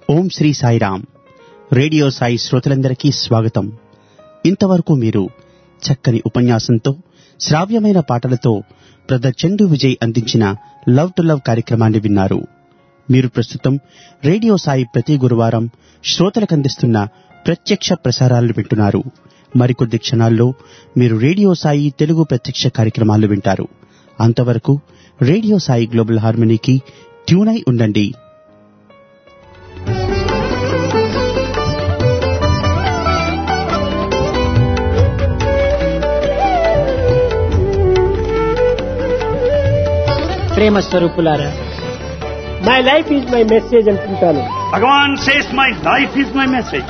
ఓం Sri Sairam radio Sai శ్రోతలందరికీ స్వాగతం ఇంతవరకు మీరు చక్కని ఉపన్యాసంతో శ్రావ్యమైన పాటలతో బ్రదర్ చందు విజయ్ అందించిన లవ్ టు లవ్ కార్యక్రమాన్ని విన్నారు మీరు ప్రస్తుతం రేడియో సాయి ప్రతి గురువారం శ్రోతలకు అందిస్తున్న ప్రత్యక్ష ప్రసారాలను వింటున్నారు మరికొద్ది క్షణాల్లో మీరు రేడియో సాయి తెలుగు ప్రత్యక్ష కార్యక్రమాలు వింటారు అంతవరకు రేడియో సాయి గ్లోబల్ హార్మనీకి ట్యూన్ అయి ఉండండి ప్రేమ స్వరూపులారా my life is my message అంటుంటాను Bhagavan says, My life is my message.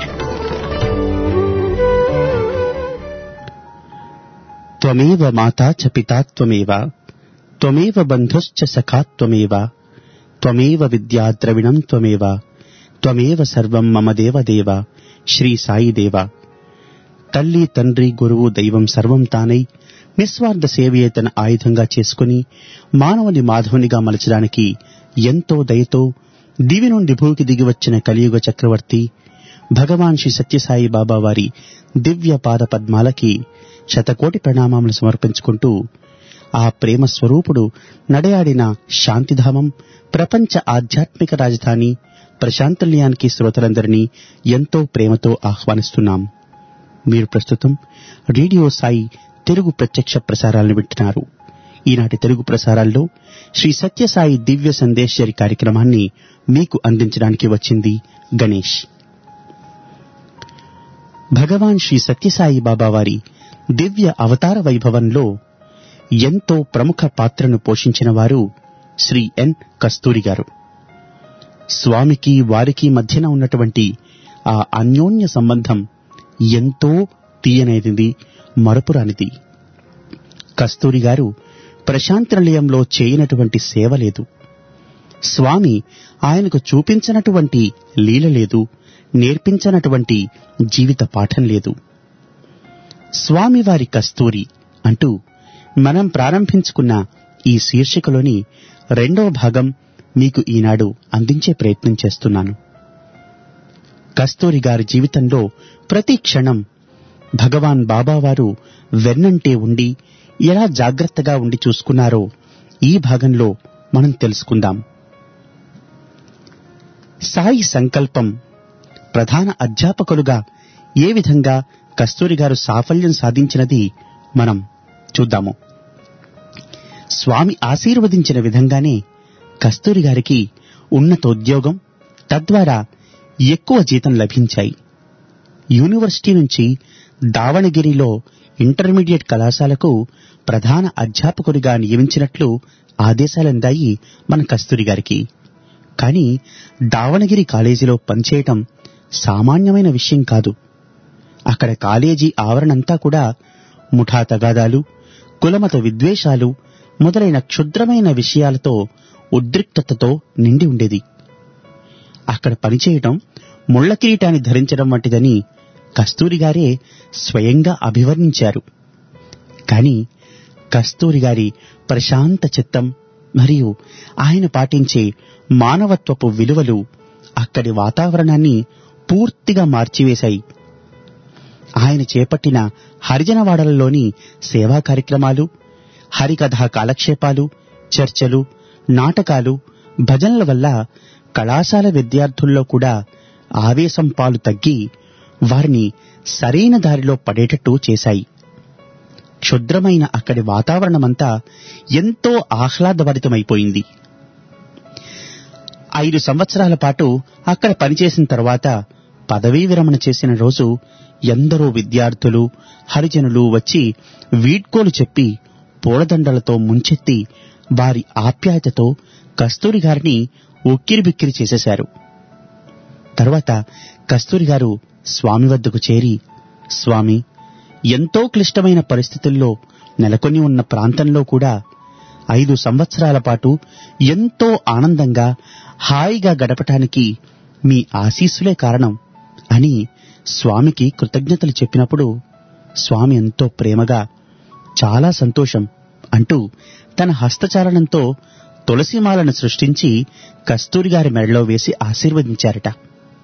త్వమేవ మాతా చ పితా త్వమేవ త్వమేవ బంధుశ్చ సఖా త్వమేవ త్వమేవ విద్యా ద్రవిణం త్వమేవ త్వమేవ సర్వం మమ దేవ దేవ శ్రీ సాయి దేవ తల్లి తండ్రి గురువు దైవం సర్వం తానై నిస్వార్థ సేవయే తన ఆయుధంగా చేసుకుని మానవుని మాధవునిగా మలచడానికి ఎంతో దయతో దివి నుండి భూకి దిగి వచ్చిన కలియుగ చక్రవర్తి భగవాన్ శ్రీ సత్యసాయి బాబా వారి దివ్య పాద పద్మాలకి శతకోటి ప్రణామములు సమర్పించుకుంటూ ఆ ప్రేమ స్వరూపుడు నడయాడిన శాంతిధామం ప్రపంచ ఆధ్యాత్మిక రాజధాని ప్రశాంతల్యానికి శ్రోతలందరినీ ఎంతో ప్రేమతో ఆహ్వానిస్తున్నాం మీరు ప్రస్తుతం రేడియో సాయి తెలుగు ప్రత్యక్ష ప్రసారాలను వింటున్నారు ఈనాటి తెలుగు ప్రసారాల్లో శ్రీ సత్యసాయి దివ్య సందేశ్వరి కార్యక్రమాన్ని మీకు అందించడానికి వచ్చింది గణేష్ భగవాన్ శ్రీ సత్యసాయి బాబా వారి దివ్య అవతార వైభవంలో ఎంతో ప్రముఖ పాత్రను పోషించిన వారు శ్రీ ఎన్ కస్తూరి గారు స్వామికి వారికి మధ్యన ఉన్నటువంటి ఆ అన్యోన్య సంబంధం ఎంతో తీయనేది మరపురానిది కస్తూరి గారు ప్రశాంత నిలయంలో చేయనటువంటి సేవ లేదు స్వామి ఆయనకు చూపించనటువంటి లీల లేదు నేర్పించనటువంటి జీవిత పాఠం లేదు స్వామివారి కస్తూరి అంటూ మనం ప్రారంభించుకున్న ఈ శీర్షికలోని రెండవ భాగం మీకు ఈనాడు అందించే ప్రయత్నం చేస్తున్నాను కస్తూరి గారి జీవితంలో ప్రతి క్షణం భగవాన్ బాబావారు వెన్నంటే ఉండి ఎలా జాగ్రత్తగా ఉండి చూసుకున్నారో ఈ భాగంలో మనం తెలుసుకుందాం సాయి సంకల్పం ప్రధాన అధ్యాపకులుగా ఏ విధంగా కస్తూరి గారు సాఫల్యం సాధించినది మనం చూద్దాము స్వామి ఆశీర్వదించిన విధంగానే కస్తూరి గారికి ఉన్నతోద్యోగం తద్వారా ఎక్కువ జీతం లభించాయి యూనివర్సిటీ నుంచి దావణగిరిలో ఇంటర్మీడియట్ కళాశాలకు ప్రధాన అధ్యాపకుడిగా నియమించినట్లు ఆదేశాలందాయి మన కస్తూరి గారికి కానీ దావణగిరి కాలేజీలో పనిచేయటం సామాన్యమైన విషయం కాదు అక్కడ కాలేజీ ఆవరణంతా కూడా ముఠా తగాదాలు కులమత విద్వేషాలు మొదలైన క్షుద్రమైన విషయాలతో ఉద్రిక్తతతో నిండి ఉండేది అక్కడ పనిచేయటం ముళ్ల కిరీటాన్ని ధరించడం వంటిదని కస్తూరి గారే స్వయంగా అభివర్ణించారు కాని కస్తూరి గారి ప్రశాంత చిత్తం మరియు ఆయన పాటించే మానవత్వపు విలువలు అక్కడి వాతావరణాన్ని పూర్తిగా మార్చివేశాయి ఆయన చేపట్టిన హరిజనవాడలలోని సేవా కార్యక్రమాలు హరికథా కాలక్షేపాలు చర్చలు నాటకాలు భజనల వల్ల కళాశాల విద్యార్థుల్లో కూడా ఆవేశం పాలు తగ్గి వారిని సరైన దారిలో పడేటట్టు చేశాయి క్షుద్రమైన అక్కడి వాతావరణమంతా ఎంతో ఆహ్లాదభరితమైపోయింది ఐదు సంవత్సరాల పాటు అక్కడ పనిచేసిన తర్వాత పదవీ విరమణ చేసిన రోజు ఎందరో విద్యార్థులు హరిజనులు వచ్చి వీడ్కోలు చెప్పి పూలదండలతో ముంచెత్తి వారి ఆప్యాయతతో కస్తూరి గారిని ఉక్కిరిబిక్కిరి చేసేశారు తర్వాత కస్తూరి గారు స్వామి వద్దకు చేరి స్వామి ఎంతో క్లిష్టమైన పరిస్థితుల్లో నెలకొని ఉన్న ప్రాంతంలో కూడా ఐదు సంవత్సరాల పాటు ఎంతో ఆనందంగా హాయిగా గడపటానికి మీ ఆశీస్సులే కారణం అని స్వామికి కృతజ్ఞతలు చెప్పినప్పుడు స్వామి ఎంతో ప్రేమగా చాలా సంతోషం అంటూ తన హస్తచాలనంతో తులసిమాలను సృష్టించి కస్తూరి గారి మెడలో వేసి ఆశీర్వదించారట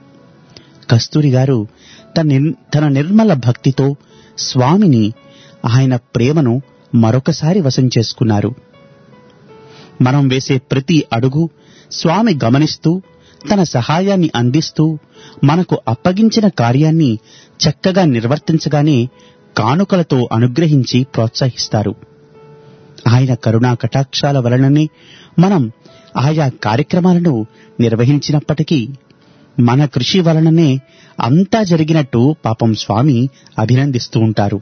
కస్తూరి గారు తన నిర్- తన నిర్మల భక్తితో స్వామిని ఆయన ప్రేమను మరొకసారి వశం చేసుకున్నారు మనం వేసే ప్రతి అడుగు స్వామి గమనిస్తూ తన సహాయాన్ని అందిస్తూ మనకు అప్పగించిన కార్యాన్ని చక్కగా నిర్వర్తించగానే కానుకలతో అనుగ్రహించి ప్రోత్సహిస్తారు ఆయన కరుణా కటాక్షాల వలననే మనం ఆయా కార్యక్రమాలను నిర్వహించినప్పటికీ మన కృషి వలననే అంతా జరిగినట్టు పాపం స్వామి అభినందిస్తూ ఉంటారు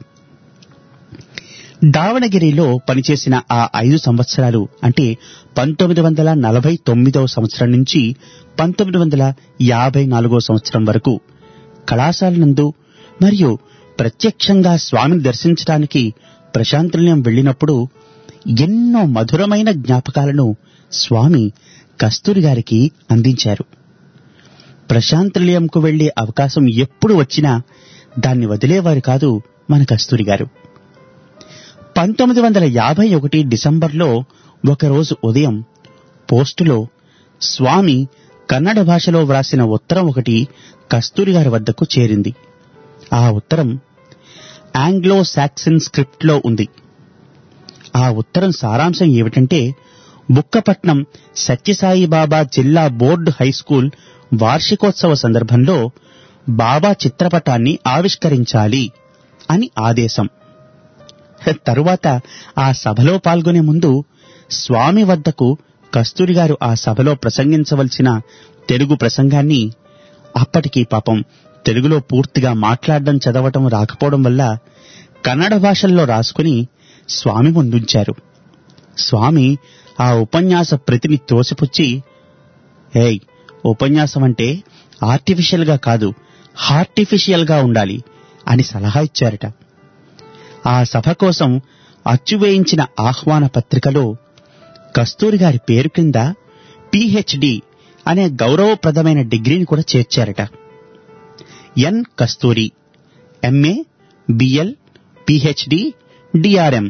దావణగిరిలో పనిచేసిన ఆ ఐదు సంవత్సరాలు అంటే పంతొమ్మిది వందల నలభై తొమ్మిదవ సంవత్సరం నుంచి పంతొమ్మిది వందల యాభై నాలుగో సంవత్సరం వరకు కళాశాల నందు మరియు ప్రత్యక్షంగా స్వామిని దర్శించడానికి ప్రశాంతనిలయం వెళ్ళినప్పుడు ఎన్నో మధురమైన జ్ఞాపకాలను స్వామి కస్తూరి గారికి అందించారు ప్రశాంతనిలయంకు వెళ్లే అవకాశం ఎప్పుడు వచ్చినా దాన్ని వదిలేవారు కాదు మన కస్తూరి గారు పంతొమ్మిది వందల యాభై ఒకటి డిసెంబర్లో ఒకరోజు ఉదయం పోస్టులో స్వామి కన్నడ భాషలో వ్రాసిన ఉత్తరం ఒకటి కస్తూరి గారి వద్దకు చేరింది ఆ ఉత్తరం ఆంగ్లో సాక్సన్ స్క్రిప్ట్లో ఉంది ఆ ఉత్తరం సారాంశం ఏమిటంటే బుక్కపట్నం సత్యసాయి బాబా జిల్లా బోర్డు హైస్కూల్ వార్షికోత్సవ సందర్భంలో బాబా చిత్రపటాన్ని ఆవిష్కరించాలి అని ఆదేశం తరువాత ఆ సభలో పాల్గొనే ముందు స్వామి వద్దకు కస్తూరి గారు ఆ సభలో ప్రసంగించవలసిన తెలుగు ప్రసంగాన్ని అప్పటికి పాపం తెలుగులో పూర్తిగా మాట్లాడడం చదవటం రాకపోవడం వల్ల కన్నడ భాషల్లో రాసుకుని స్వామి ముందుంచారు స్వామి ఆ ఉపన్యాస ప్రతిని తోసిపుచ్చి ఏయ్ ఉపన్యాసం అంటే ఆర్టిఫిషియల్ గా కాదు హార్టిఫిషియల్ గా ఉండాలి అని సలహా ఇచ్చారట ఆ సభ కోసం అచ్చువేయించిన ఆహ్వాన పత్రికలో కస్తూరి గారి పేరు కింద పిహెచ్డి అనే గౌరవప్రదమైన డిగ్రీని కూడా చేర్చారట N Kasturi MA BL PhD DRM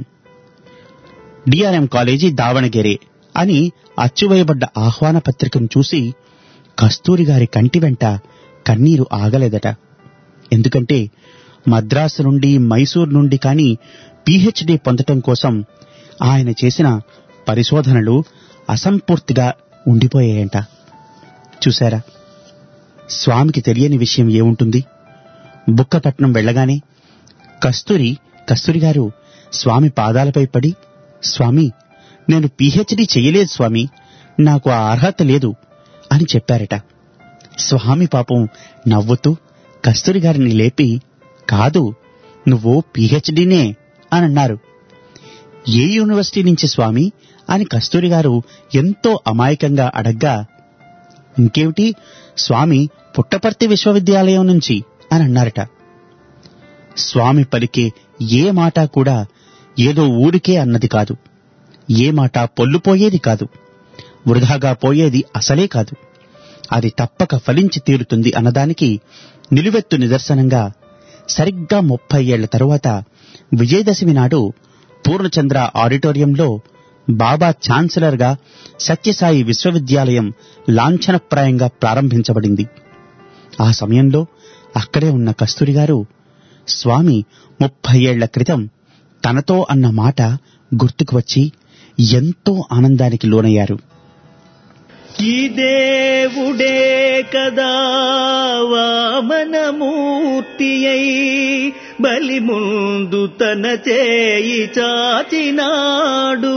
DRM college Davanagere అని అచ్చువేయబడ్డ ఆహ్వాన పత్రికను చూసి కస్తూరి గారి కంటి వెంట కన్నీరు ఆగలేదట ఎందుకంటే మద్రాసు నుండి మైసూర్ నుండి కాని పిహెచ్డి పొందటం కోసం ఆయన చేసిన పరిశోధనలు అసంపూర్తిగా ఉండిపోయాయంట చూశారా స్వామికి తెలియని విషయం ఏముంటుంది బుక్కపట్నం వెళ్ళగానే కస్తూరి కస్తూరి గారు స్వామి పాదాలపై పడి స్వామి నేను పిహెచ్డి చెయ్యలేదు స్వామి నాకు ఆ అర్హత లేదు అని చెప్పారట స్వామి పాపం నవ్వుతూ కస్తూరి గారిని లేపి కాదు నువ్వు పిహెచ్డినే అని అన్నారు ఏ యూనివర్సిటీ నుంచి స్వామి అని కస్తూరి గారు ఎంతో అమాయకంగా అడగ్గా ఇంకేమిటి స్వామి పుట్టపర్తి విశ్వవిద్యాలయం నుంచి అని అన్నారట స్వామి పలికే ఏ మాట కూడా ఏదో ఊరికే అన్నది కాదు ఏ మాట పొల్లుపోయేది కాదు వృధాగా పోయేది అసలే కాదు అది తప్పక ఫలించి తీరుతుంది అన్నదానికి నిలువెత్తు నిదర్శనంగా సరిగ్గా ముప్పై ఏళ్ల తరువాత విజయదశమి నాడు పూర్ణచంద్ర ఆడిటోరియంలో బాబా ఛాన్సలర్ గా సత్యసాయి విశ్వవిద్యాలయం లాంఛనప్రాయంగా ప్రారంభించబడింది ఆ సమయంలో అక్కడే ఉన్న కస్తూరి గారు స్వామి ముప్పై ఏళ్ల క్రితం తనతో అన్న మాట గుర్తుకు వచ్చి ఎంతో ఆనందానికి లోనయ్యారు ఈ దేవుడే కదా వామనమూర్తి అయి బలి ముందు తన చేయి చాచినాడు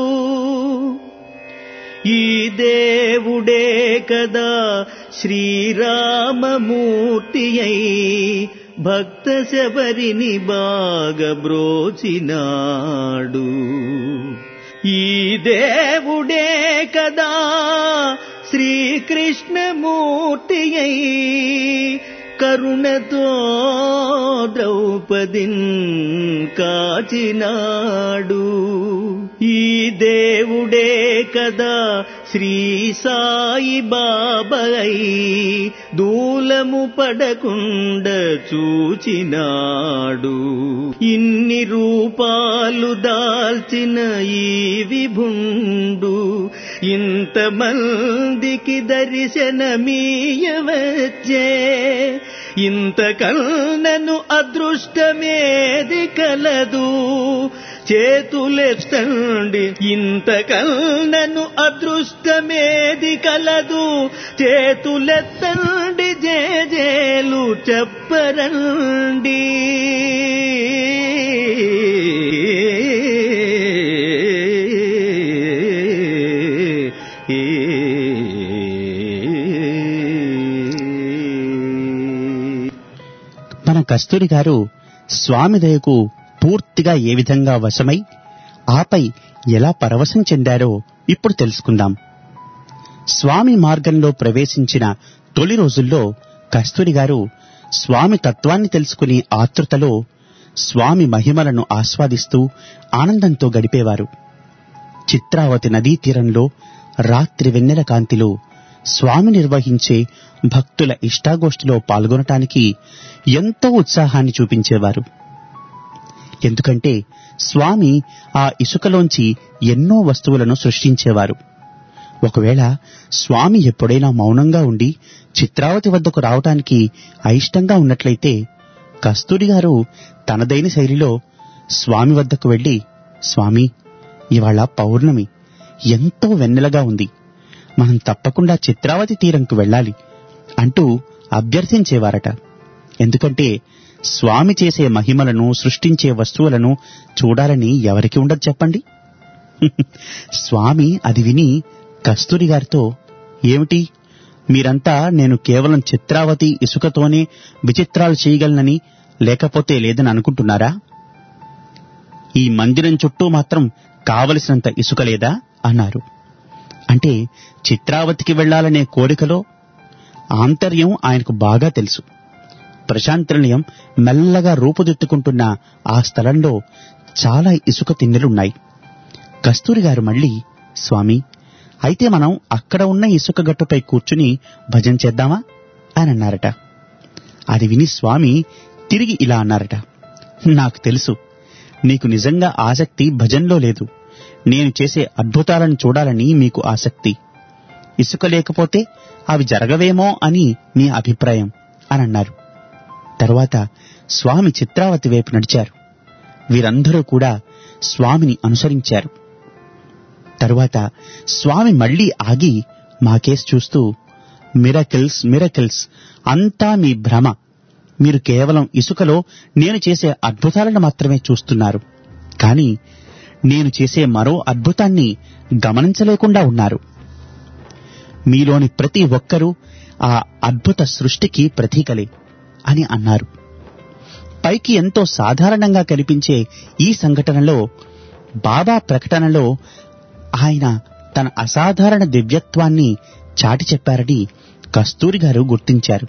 ఈ దేవుడే కదా శ్రీరామమూర్తి అయి భక్త శబరిని బాగా బ్రోచినాడు ఈ దేవుడే కదా శ్రీకృష్ణమూర్తి అయి కరుణతో ద్రౌపదిన్ కాచినాడు ఈ దేవుడే కదా శ్రీ సాయి బాబాయ్ దూలము పడకుండ చూచినాడు ఇన్ని రూపాలు దాల్చిన ఈ విభుండు ఇంతమందికి దర్శనమీయవచ్చే ఇంతకన్నను అదృష్టమేది కలదు చేతులెత్తండి ఇంతకన్నను అదృష్టమేది కలదు చేతులెత్తండి జేజేలు చెప్పరండి మన కస్తూరి గారు స్వామి దయకు పూర్తిగా ఏ విధంగా వశమై ఆపై ఎలా పరవశం చెందారో ఇప్పుడు తెలుసుకుందాం స్వామి మార్గంలో ప్రవేశించిన తొలి రోజుల్లో కస్తూరి గారు స్వామి తత్వాన్ని తెలుసుకుని ఆతృతలో స్వామి మహిమలను ఆస్వాదిస్తూ ఆనందంతో గడిపేవారు చిత్రావతి నదీ తీరంలో రాత్రి వెన్నెల కాంతిలో స్వామి నిర్వహించే భక్తుల ఇష్టాగోష్ఠిలో పాల్గొనటానికి ఎంతో ఉత్సాహాన్ని చూపించేవారు ఎందుకంటే స్వామి ఆ ఇసుకలోంచి ఎన్నో వస్తువులను సృష్టించేవారు ఒకవేళ స్వామి ఎప్పుడైనా మౌనంగా ఉండి చిత్రావతి వద్దకు రావటానికి అయిష్టంగా ఉన్నట్లయితే కస్తూరి గారు తనదైన శైలిలో స్వామి వద్దకు వెళ్లి స్వామి ఇవాళ పౌర్ణమి ఎంతో వెన్నెలగా ఉంది మనం తప్పకుండా చిత్రావతి తీరంకు వెళ్ళాలి అంటూ అభ్యర్థించేవారట ఎందుకంటే స్వామి చేసే మహిమలను సృష్టించే వస్తువులను చూడాలని ఎవరికి ఉండదు చెప్పండి స్వామి అది విని కస్తూరి గారితో ఏమిటి మీరంతా నేను కేవలం చిత్రావతి ఇసుకతోనే విచిత్రాలు చేయగలనని లేకపోతే లేదని అనుకుంటున్నారా ఈ మందిరం చుట్టూ మాత్రం కావలసినంత ఇసుక లేదా అన్నారు అంటే చిత్రావతికి వెళ్లాలనే కోరికలో ఆంతర్యం ఆయనకు బాగా తెలుసు ప్రశాంతనిలయం మెల్లగా రూపుదిద్దుకుంటున్న ఆ స్థలంలో చాలా ఇసుక తిన్నెలున్నాయి కస్తూరి గారు మళ్ళీ స్వామి అయితే మనం అక్కడ ఉన్న ఇసుక గట్టుపై కూర్చుని భజన చేద్దామా అని అన్నారట అది విని స్వామి తిరిగి ఇలా అన్నారట నాకు తెలుసు నీకు నిజంగా ఆసక్తి భజన్లో లేదు నేను చేసే అద్భుతాలను చూడాలని మీకు ఆసక్తి ఇసుక లేకపోతే అవి జరగవేమో అని మీ అభిప్రాయం అని అన్నారు తరువాత స్వామి చిత్రావతి వైపు నడిచారు వీరందరూ కూడా స్వామిని అనుసరించారు తరువాత స్వామి మళ్లీ ఆగి మాకేసి చూస్తూ మిరకిల్స్ మిరకిల్స్ అంతా మీ భ్రమ మీరు కేవలం ఇసుకలో నేను చేసే అద్భుతాలను మాత్రమే చూస్తున్నారు కానీ నేను చేసే మరో అద్భుతాన్ని గమనించలేకుండా ఉన్నారు మీలోని ప్రతి ఒక్కరూ ఆ అద్భుత సృష్టికి ప్రతీకలే అని అన్నారు పైకి ఎంతో సాధారణంగా కనిపించే ఈ సంఘటనలో బాబా ప్రకటనలో ఆయన తన అసాధారణ దివ్యత్వాన్ని చాటి చెప్పారని కస్తూరి గారు గుర్తించారు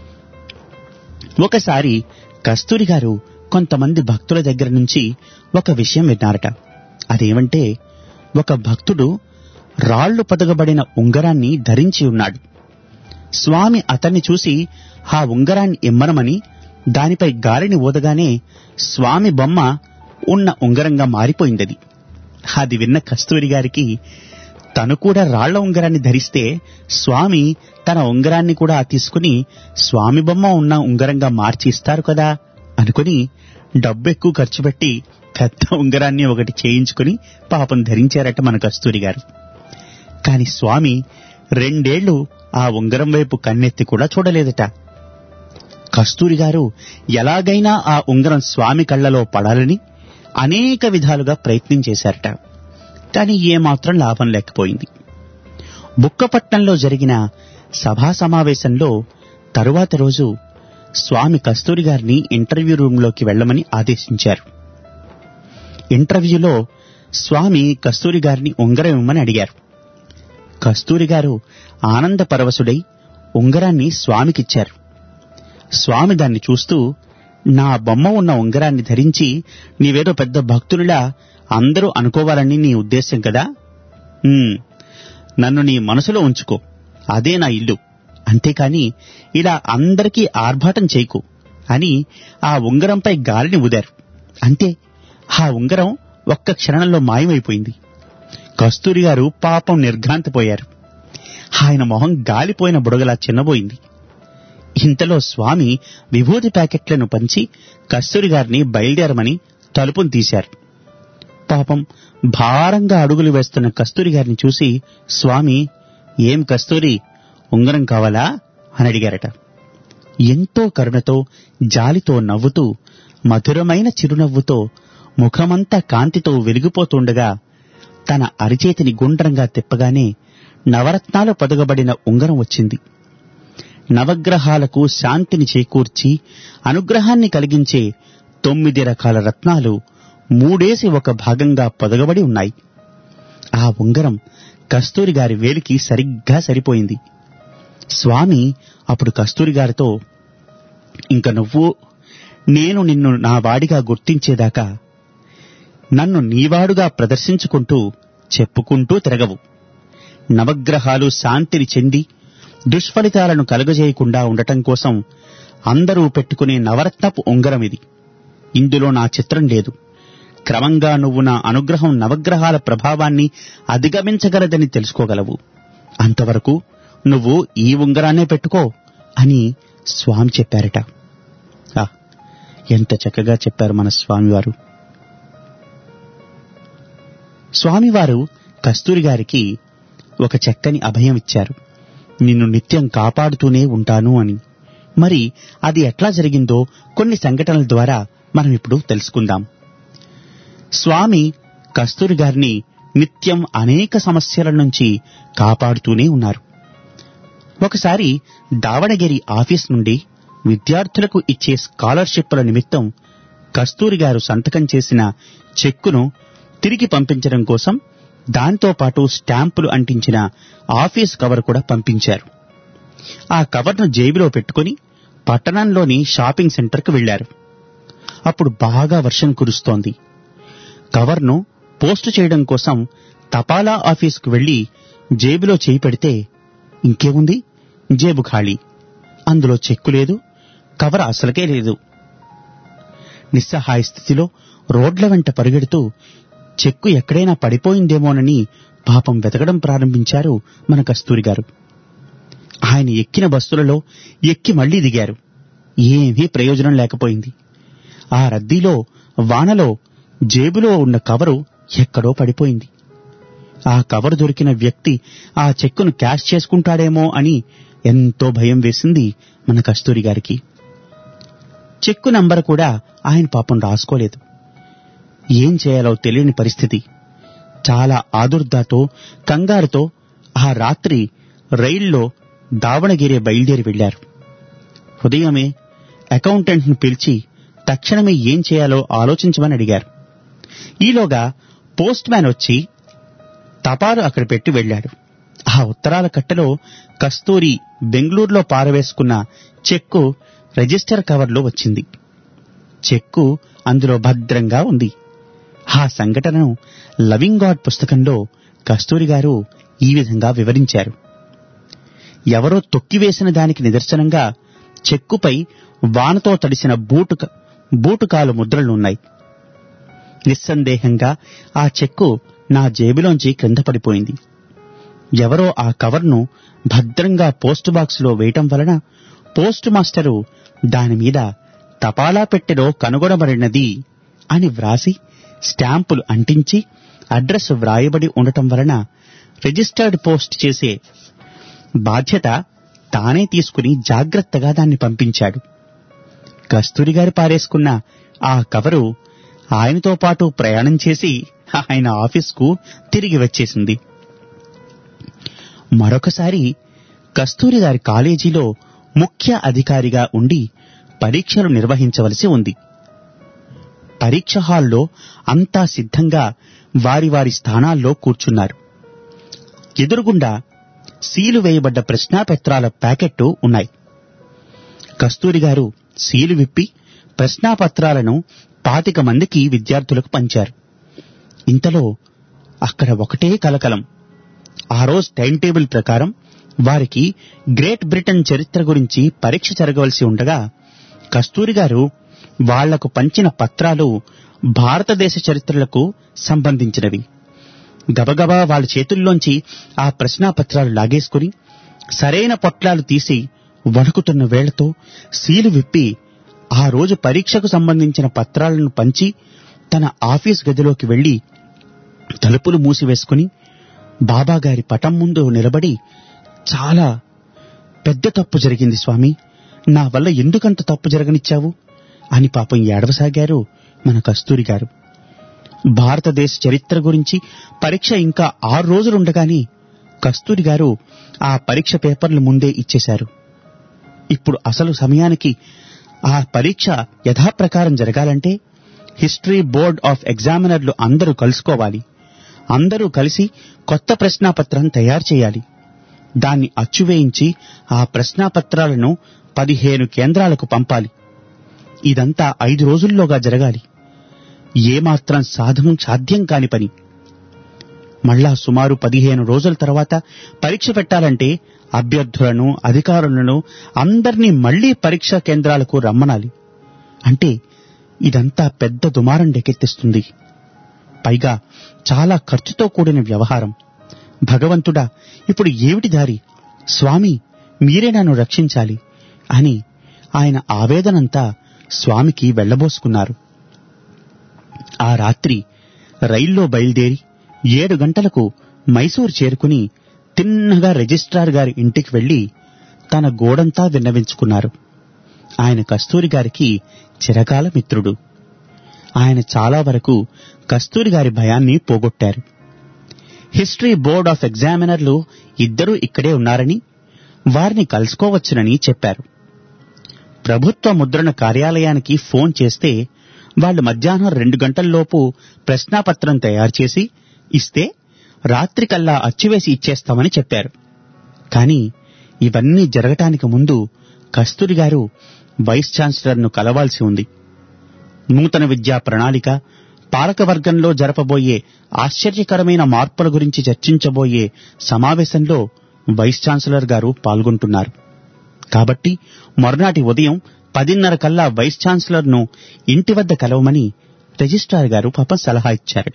ఒకసారి కస్తూరి గారు కొంతమంది భక్తుల దగ్గర నుంచి ఒక విషయం విన్నారట అదేమంటే ఒక భక్తుడు రాళ్లు పొదగబడిన ఉంగరాన్ని ధరించి ఉన్నాడు స్వామి అతన్ని చూసి ఆ ఉంగరాన్ని ఇమ్మనమని దానిపై గాలిని ఊదగానే స్వామి బొమ్మ ఉన్న ఉంగరంగా మారిపోయిందది అది విన్న కస్తూరి గారికి తను కూడా రాళ్ల ఉంగరాన్ని ధరిస్తే స్వామి తన ఉంగరాన్ని కూడా తీసుకుని స్వామి బొమ్మ ఉన్న ఉంగరంగా మార్చి ఇస్తారు కదా అనుకుని డబ్బు ఎక్కువ ఖర్చు పెట్టి పెద్ద ఉంగరాన్ని ఒకటి చేయించుకుని పాపం ధరించారట మన కస్తూరి గారు కాని స్వామి రెండేళ్లు ఆ ఉంగరం వైపు కన్నెత్తి కూడా చూడలేదట కస్తూరి గారు ఎలాగైనా ఆ ఉంగరం స్వామి కళ్ళలో పడాలని అనేక విధాలుగా ప్రయత్నం చేశారట కాని ఏమాత్రం లాభం లేకపోయింది బుక్కపట్నంలో జరిగిన సభా సమావేశంలో తరువాత రోజు స్వామి కస్తూరి గారిని ఇంటర్వ్యూ రూంలోకి వెళ్లమని ఆదేశించారు ఇంటర్వ్యూలో స్వామి కస్తూరి గారిని ఉంగరం ఇమ్మని అడిగారు కస్తూరి గారు ఆనంద పరవశుడై ఉంగరాన్ని స్వామికిచ్చారు స్వామి దాన్ని చూస్తూ నా బొమ్మ ఉన్న ఉంగరాన్ని ధరించి నీవేదో పెద్ద భక్తునిలా అందరూ అనుకోవాలని నీ ఉద్దేశం కదా ఉమ్, నన్ను నీ మనసులో ఉంచుకో అదే నా ఇల్లు అంతేకాని ఇలా అందరికీ ఆర్భాటం చేయకు అని ఆ ఉంగరంపై గాలిని ఊదారు అంతే ఆ ఉంగరం ఒక్క క్షణంలో మాయమైపోయింది కస్తూరి గారు పాపం నిర్ఘాంతపోయారు ఆయన మొహం గాలిపోయిన బుడగలా చిన్నబోయింది ఇంతలో స్వామి విభూతి ప్యాకెట్లను పంచి కస్తూరి గారిని బయలుదేరమని తలుపును తీశారు పాపం భారంగా అడుగులు వేస్తున్న కస్తూరి గారిని చూసి స్వామి ఏం కస్తూరి ఉంగరం కావాలా అని అడిగారట ఎంతో కరుణతో జాలితో నవ్వుతూ మధురమైన చిరునవ్వుతో ముఖమంతా కాంతితో వెలిగిపోతుండగా తన అరిచేతిని గుండ్రంగా తిప్పగానే నవరత్నాలు పొదగబడిన ఉంగరం వచ్చింది నవగ్రహాలకు శాంతిని చేకూర్చి అనుగ్రహాన్ని కలిగించే తొమ్మిది రకాల రత్నాలు మూడేసి ఒక భాగంగా పొదగబడి ఉన్నాయి ఆ ఉంగరం కస్తూరి గారి వేలికి సరిగ్గా సరిపోయింది స్వామి అప్పుడు కస్తూరి గారితో ఇంక నువ్వు నేను నిన్ను నా వాడిగా గుర్తించేదాకా నన్ను నీవాడుగా ప్రదర్శించుకుంటూ చెప్పుకుంటూ తిరగవు నవగ్రహాలు శాంతిని చెంది దుష్ఫలితాలను కలుగజేయకుండా ఉండటం కోసం అందరూ పెట్టుకునే నవరత్నపు ఉంగరం ఇది ఇందులో నా చిత్రం లేదు క్రమంగా నువ్వు నా అనుగ్రహం నవగ్రహాల ప్రభావాన్ని అధిగమించగలదని తెలుసుకోగలవు అంతవరకు నువ్వు ఈ ఉంగరాన్నే పెట్టుకో అని స్వామి చెప్పారట ఆ, ఎంత చక్కగా చెప్పారు మన స్వామివారు స్వామివారు కస్తూరి గారికి ఒక చక్కని అభయం ఇచ్చారు నిన్ను నిత్యం కాపాడుతూనే ఉంటాను అని మరి అది ఎట్లా జరిగిందో కొన్ని సంఘటనల ద్వారా మనం ఇప్పుడు తెలుసుకుందాం స్వామి కస్తూరి గారిని నిత్యం అనేక సమస్యల నుంచి కాపాడుతూనే ఉన్నారు ఒకసారి దావణగిరి ఆఫీస్ నుండి విద్యార్థులకు ఇచ్చే స్కాలర్షిప్ల నిమిత్తం కస్తూరి గారు సంతకం చేసిన చెక్కును తిరిగి పంపించడం కోసం దాంతో పాటు స్టాంపులు అంటించిన ఆఫీస్ కవర్ కూడా పంపించారు ఆ కవర్ను జేబులో పెట్టుకుని పట్టణంలోని షాపింగ్ సెంటర్కు వెళ్లారు అప్పుడు బాగా వర్షం కురుస్తోంది కవర్ను పోస్టు చేయడం కోసం తపాలా ఆఫీసుకు వెళ్లి జేబులో చేయి పెడితే ఇంకేముంది జేబు ఖాళీ అందులో చెక్కు లేదు కవర్ అసలుకే లేదు నిస్సహాయ స్థితిలో రోడ్ల వెంట పరుగెడుతూ చెక్కు ఎక్కడైనా పడిపోయిందేమోనని పాపం వెతకడం ప్రారంభించారు మన కస్తూరి గారు ఆయన ఎక్కిన బస్సులలో ఎక్కి మళ్లీ దిగారు ఏమీ ప్రయోజనం లేకపోయింది ఆ రద్దీలో వానలో జేబులో ఉన్న కవరు ఎక్కడో పడిపోయింది ఆ కవరు దొరికిన వ్యక్తి ఆ చెక్కును క్యాష్ చేసుకుంటాడేమో అని ఎంతో భయం వేసింది మన కస్తూరి గారికి చెక్కు నంబర్ కూడా ఆయన పాపం రాసుకోలేదు ఏం చేయాలో తెలియని పరిస్థితి చాలా ఆదుర్దాతో కంగారుతో ఆ రాత్రి రైల్లో దావణగిరి బయలుదేరి వెళ్లారు ఉదయమే అకౌంటెంట్ను పిలిచి తక్షణమే ఏం చేయాలో ఆలోచించమని అడిగారు ఈలోగా పోస్ట్ మ్యాన్ వచ్చి తపాలు అక్కడ పెట్టి వెళ్ళాడు ఆ ఉత్తరాల కట్టలో కస్తూరి బెంగళూరులో పారవేసుకున్న చెక్కు రిజిస్టర్ కవర్లో వచ్చింది చెక్కు అందులో భద్రంగా ఉంది ఆ సంఘటనను లవింగ్ గాడ్ పుస్తకంలో కస్తూరి గారు ఈ విధంగా వివరించారు ఎవరో తొక్కివేసిన దానికి నిదర్శనంగా చెక్కుపై వానతో తడిసిన బూటు బూటుకాలు ముద్రలున్నాయి నిస్సందేహంగా ఆ చెక్కు నా జేబులోంచి క్రింద పడిపోయింది ఎవరో ఆ కవర్ను భద్రంగా పోస్ట్ బాక్సులో వేయటం వలన పోస్ట్ మాస్టరు దానిమీద తపాలా పెట్టెలో కనుగొనబడినది అని వ్రాసి స్టాంపులు అంటించి అడ్రస్ వ్రాయబడి ఉండటం వలన రిజిస్టర్డ్ పోస్ట్ చేసే బాధ్యత తానే తీసుకుని జాగ్రత్తగా దాన్ని పంపించాడు కస్తూరి గారు పారేసుకున్న ఆ కవరు ఆయనతో పాటు ప్రయాణం చేసి ఆయన ఆఫీస్కు తిరిగి వచ్చేసింది మరొకసారి కస్తూరి గారి కాలేజీలో ముఖ్య అధికారిగా ఉండి పరీక్షలు నిర్వహించవలసి ఉంది పరీక్ష హాల్లో అంతా సిద్ధంగా వారి వారి స్థానాల్లో కూర్చున్నారు ఎదురుగుండా సీలు వేయబడ్డ ప్రశ్నాపత్రాల ప్యాకెట్టు ఉన్నాయి కస్తూరి గారు సీలు విప్పి ప్రశ్నాపత్రాలను పాతిక మందికి విద్యార్థులకు పంచారు ఇంతలో అక్కడ ఒకటే కలకలం ఆ రోజు టైం టేబుల్ ప్రకారం వారికి గ్రేట్ బ్రిటన్ చరిత్ర గురించి పరీక్ష జరగవలసి ఉండగా కస్తూరి గారు వాళ్లకు పంచిన పత్రాలు భారతదేశ చరిత్రలకు సంబంధించినవి గబగబా వాళ్ళ చేతుల్లోంచి ఆ ప్రశ్నాపత్రాలు లాగేసుకుని సరైన పొట్లాలు తీసి వణుకుతున్న వేళ్లతో సీలు విప్పి ఆ రోజు పరీక్షకు సంబంధించిన పత్రాలను పంచి తన ఆఫీస్ గదిలోకి వెళ్లి తలుపులు మూసివేసుకుని బాబాగారి పటం ముందు నిలబడి చాలా పెద్ద తప్పు జరిగింది స్వామి నా వల్ల ఎందుకంత తప్పు జరగనిచ్చావు అని పాపం ఏడవసాగారు మన కస్తూరి గారు భారతదేశ చరిత్ర గురించి పరీక్ష ఇంకా ఆరు రోజులుండగానే కస్తూరి గారు ఆ పరీక్ష పేపర్లు ముందే ఇచ్చేశారు ఇప్పుడు అసలు సమయానికి ఆ పరీక్ష యథాప్రకారం జరగాలంటే హిస్టరీ బోర్డ్ ఆఫ్ ఎగ్జామినర్లు అందరూ కలుసుకోవాలి అందరూ కలిసి కొత్త ప్రశ్నాపత్రం తయారు చేయాలి దాన్ని అచ్చువేయించి ఆ ప్రశ్నాపత్రాలను పదిహేను కేంద్రాలకు పంపాలి ఇదంతా ఐదు రోజుల్లోగా జరగాలి ఏమాత్రం సాధనం సాధ్యం కాని పని మళ్ళా సుమారు పదిహేను రోజుల తర్వాత పరీక్ష పెట్టాలంటే అభ్యర్థులను అధికారులను అందర్నీ మళ్లీ పరీక్షా కేంద్రాలకు రమ్మనాలి అంటే ఇదంతా పెద్ద దుమారం డెకెత్తిస్తుంది పైగా చాలా ఖర్చుతో కూడిన వ్యవహారం భగవంతుడా ఇప్పుడు ఏమిటి దారి స్వామి మీరే నన్ను రక్షించాలి అని ఆయన ఆవేదనంతా స్వామికి వెళ్లబోసుకున్నారు ఆ రాత్రి రైల్లో బయలుదేరి ఏడు గంటలకు మైసూరు చేరుకుని తిన్నగా రిజిస్ట్రార్ గారి ఇంటికి వెళ్లి తన గోడంతా విన్నవించుకున్నారు ఆయన కస్తూరి గారికి చిరకాల మిత్రుడు ఆయన చాలా వరకు కస్తూరి గారి భయాన్ని పోగొట్టారు హిస్టరీ బోర్డ్ ఆఫ్ ఎగ్జామినర్లు ఇద్దరూ ఇక్కడే ఉన్నారని వారిని కలుసుకోవచ్చునని చెప్పారు ప్రభుత్వ ముద్రణ కార్యాలయానికి ఫోన్ చేస్తే వాళ్ళు మధ్యాహ్నం రెండు గంటల్లోపు ప్రశ్నాపత్రం తయారు చేసి ఇస్తే రాత్రికల్లా అచ్చువేసి ఇచ్చేస్తామని చెప్పారు కాని ఇవన్నీ జరగటానికి ముందు కస్తూరి గారు వైస్ ఛాన్సలర్ను కలవాల్సి ఉంది నూతన విద్యా ప్రణాళిక పాలకవర్గంలో జరపబోయే ఆశ్చర్యకరమైన మార్పుల గురించి చర్చించబోయే సమావేశంలో వైస్ ఛాన్సలర్ గారు పాల్గొంటున్నారు కాబట్టి మరునాటి ఉదయం పదిన్నర కల్లా వైస్ ఛాన్సలర్ ను ఇంటి వద్ద కలవమని రిజిస్ట్రార్ గారు పాపం సలహా ఇచ్చారట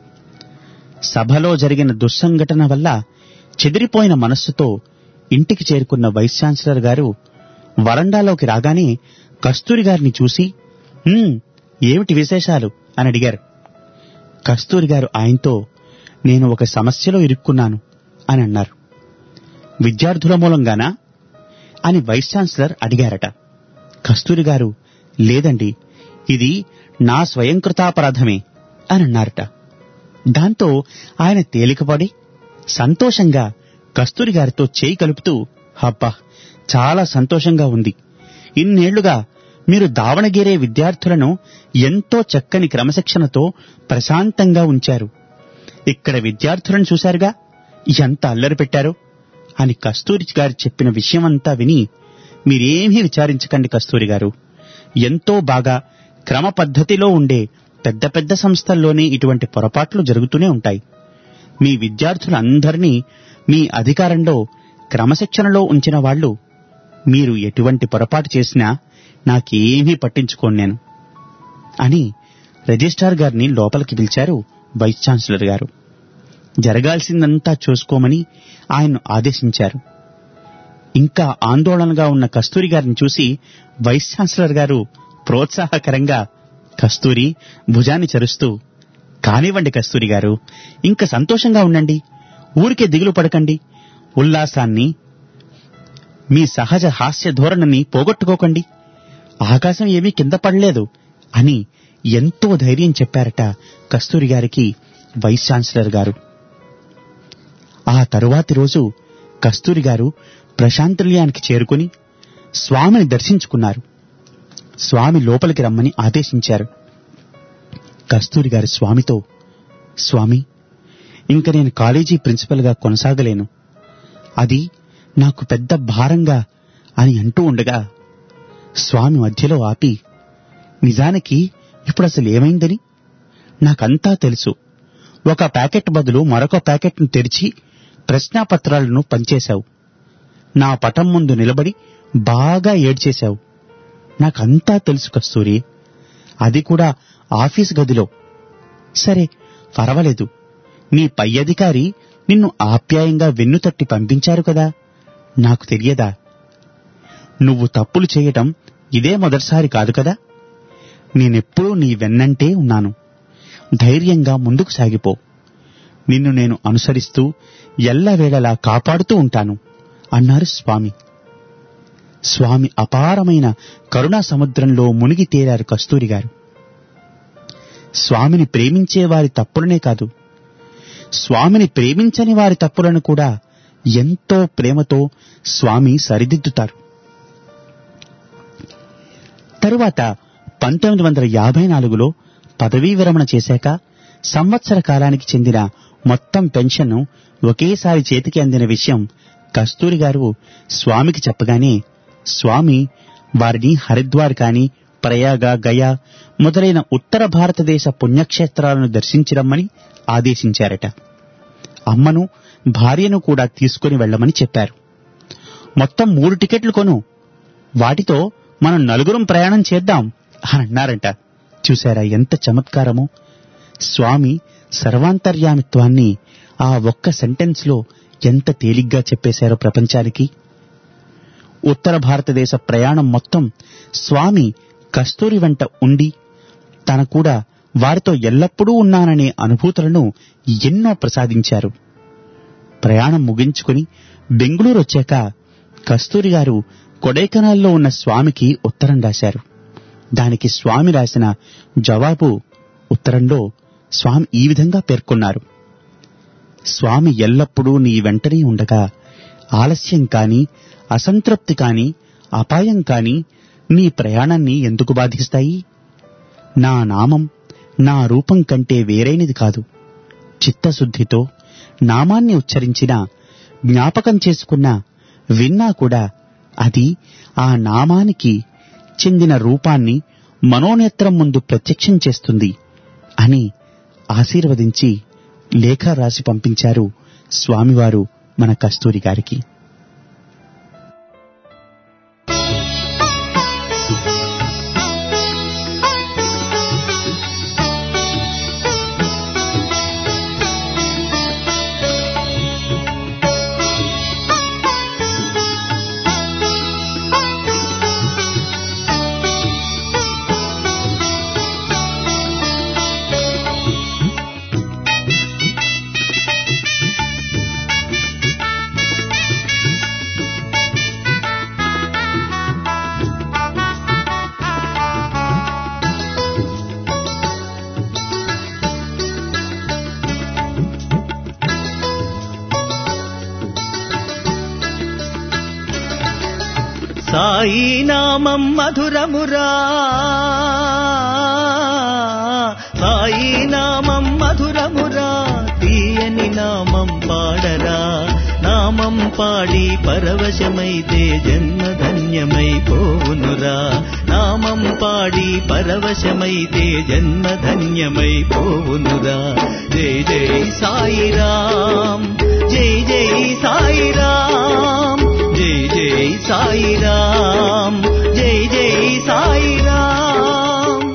సభలో జరిగిన దుస్సంఘటన వల్ల చెదిరిపోయిన మనస్సుతో ఇంటికి చేరుకున్న వైస్ ఛాన్సలర్ గారు వరండాలోకి రాగానే కస్తూరి గారిని చూసి "హ్మ్, ఏమిటి విశేషాలు అని అడిగారు కస్తూరి గారు ఆయనతో నేను ఒక సమస్యలో ఇరుక్కున్నాను అని అన్నారు విద్యార్థుల మూలంగానా అని వైస్ ఛాన్సలర్ అడిగారట కస్తూరి గారు లేదండి ఇది నా స్వయంకృతాపరాధమే అని అన్నారట దాంతో ఆయన తేలికపడి సంతోషంగా కస్తూరి గారితో చేయి కలుపుతూ హబ్బా చాలా సంతోషంగా ఉంది ఇన్నేళ్లుగా మీరు దావణగిరే విద్యార్థులను ఎంతో చక్కని క్రమశిక్షణతో ప్రశాంతంగా ఉంచారు ఇక్కడ విద్యార్థులను చూశారుగా ఎంత అల్లరి పెట్టారు అని కస్తూరి గారు చెప్పిన విషయమంతా విని మీరేమీ విచారించకండి కస్తూరి గారు ఎంతో బాగా క్రమ పద్ధతిలో ఉండే పెద్ద పెద్ద సంస్థల్లోనే ఇటువంటి పొరపాట్లు జరుగుతూనే ఉంటాయి మీ విద్యార్థులందరినీ మీ అధికారంలో క్రమశిక్షణలో ఉంచిన వాళ్ళు మీరు ఎటువంటి పొరపాటు చేసినా నాకేమీ పట్టించుకోను నేను అని రిజిస్ట్రార్ గారిని లోపలికి పిలిచారు వైస్ ఛాన్సలర్ గారు జరగాల్సిందంతా చూసుకోమని ఆయన్ను ఆదేశించారు ఇంకా ఆందోళనగా ఉన్న కస్తూరి గారిని చూసి వైస్ ఛాన్సలర్ గారు ప్రోత్సాహకరంగా కస్తూరి భుజాన్ని చరుస్తూ కానివ్వండి కస్తూరి గారు ఇంకా సంతోషంగా ఉండండి ఊరికే దిగులు పడకండి ఉల్లాసాన్ని మీ సహజ హాస్య ధోరణిని పోగొట్టుకోకండి ఆకాశం ఏమీ కింద పడలేదు అని ఎంతో ధైర్యం చెప్పారట కస్తూరి గారికి వైస్ ఛాన్సలర్ గారు ఆ తరువాతి రోజు కస్తూరి గారు ప్రశాంతనిలయానికి చేరుకుని స్వామిని దర్శించుకున్నారు స్వామి లోపలికి రమ్మని ఆదేశించారు కస్తూరి గారు స్వామితో స్వామి ఇంక నేను కాలేజీ ప్రిన్సిపల్గా కొనసాగలేను అది నాకు పెద్ద భారంగా అని అంటూ ఉండగా స్వామి మధ్యలో ఆపి నిజానికి ఇప్పుడు అసలు ఏమైందని నాకంతా తెలుసు ఒక ప్యాకెట్ బదులు మరొక ప్యాకెట్ను తెరిచి ప్రశ్నాపత్రాలను పంచేశావు నా పటం ముందు నిలబడి బాగా ఏడ్చేశావు నాకంతా తెలుసు కస్తూరి అది కూడా ఆఫీస్ గదిలో సరే పర్వాలేదు నీ పై అధికారి నిన్ను ఆప్యాయంగా వెన్నుతట్టి పంపించారు కదా నాకు తెలియదా నువ్వు తప్పులు చేయటం ఇదే మొదటిసారి కాదు కదా నేనెప్పుడూ నీ వెన్నంటే ఉన్నాను ధైర్యంగా ముందుకు సాగిపో నిన్ను నేను అనుసరిస్తూ ఎల్లవేళలా కాపాడుతూ ఉంటాను అన్నారు స్వామి స్వామి అపారమైన కరుణా సముద్రంలో మునిగి తేలారు కస్తూరి గారు స్వామిని ప్రేమించే వారి తప్పులనే కాదు స్వామిని ప్రేమించని వారి తప్పులను కూడా ఎంతో ప్రేమతో స్వామి సరిదిద్దుతారు తరువాత పంతొమ్మిది వందల యాభై నాలుగులో పదవీ విరమణ చేశాక సంవత్సర కాలానికి చెందిన మొత్తం పెన్షన్ను ఒకేసారి చేతికి అందిన విషయం కస్తూరి గారు స్వామికి చెప్పగానే స్వామి వారిని హరిద్వార్ కాని ప్రయాగ గయా మొదలైన ఉత్తర భారతదేశ పుణ్యక్షేత్రాలను దర్శించరమ్మని ఆదేశించారట అమ్మను భార్యను కూడా తీసుకుని వెళ్ళమని చెప్పారు మొత్తం మూడు టికెట్లు కొను వాటితో మనం నలుగురం ప్రయాణం చేద్దాం అని అన్నారంట చూశారా ఎంత చమత్కారమో స్వామి సర్వాంతర్యామిత్వాన్ని ఆ ఒక్క సెంటెన్స్ లో ఎంత తేలిగ్గా చెప్పేశారో ప్రపంచానికి ఉత్తర భారతదేశ ప్రయాణం మొత్తం స్వామి కస్తూరి వెంట ఉండి తన కూడా వారితో ఎల్లప్పుడూ ఉన్నాననే అనుభూతులను ఎన్నో ప్రసాదించారు ప్రయాణం ముగించుకుని బెంగుళూరు వచ్చాక కస్తూరి గారు కొడైకెనాల్లో ఉన్న స్వామికి ఉత్తరం రాశారు దానికి స్వామి రాసిన జవాబు ఉత్తరంలో స్వామి ఈ విధంగా పేర్కొన్నారు స్వామి ఎల్లప్పుడూ నీ వెంటనే ఉండగా ఆలస్యం కాని అసంతృప్తి కాని అపాయం కాని నీ ప్రయాణాన్ని ఎందుకు బాధిస్తాయి నా నామం నా రూపం కంటే వేరైనది కాదు చిత్తశుద్ధితో నామాన్ని ఉచ్చరించిన జ్ఞాపకం చేసుకున్న విన్నా కూడా అది ఆ నామానికి చెందిన రూపాన్ని మనోనేత్రం ముందు ప్రత్యక్షం చేస్తుంది అని ఆశీర్వదించి లేఖ రాసి పంపించారు స్వామివారు మన కస్తూరి గారికి సాయి నామం మధురమురా సాయి నామం మధురమురా తీయని నామం పాడరా నామం పాడి పరవశమైతే జన్మ ధన్యమై పోవునురా నామం పాడి పరవశమైతే జన్మ ధన్యమై పోవునురా జై జై సాయిరాం జై జై సాయిరాం జై జై సాయిరాం జై జై సాయిరాం